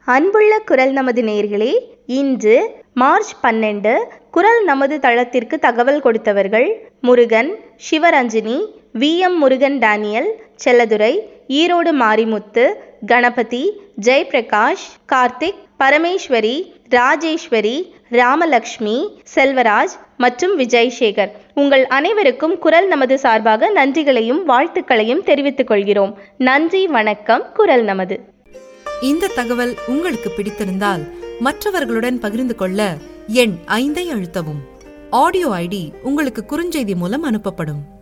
அன்புள்ள குரல் நமது நேர்களே இன்று மார்ச் பன்னெண்டு குரல் நமது தளத்திற்கு தகவல் கொடுத்தவர்கள் Murugan Sivaranjini V M Murugan Daniel Selladurai Erode Marimuthu Ganapathi Jayaprakash Karthik Parameswari Rajeswari Ramalakshmi Selvaraj மற்றும் விஜய் சேகர் உங்கள் அனைவருக்கும் குரல் நமது சார்பாக நன்றிகளையும் வாழ்த்துக்களையும் தெரிவித்துக் கொள்கிறோம் நன்றி வணக்கம் குரல் நமது இந்த தகவல் உங்களுக்கு பிடித்திருந்தால் மற்றவர்களுடன் பகிர்ந்து கொள்ள எண் ஐந்தை அழுத்தவும் ஆடியோ ஐடி உங்களுக்கு குறுஞ்செய்தி மூலம் அனுப்பப்படும்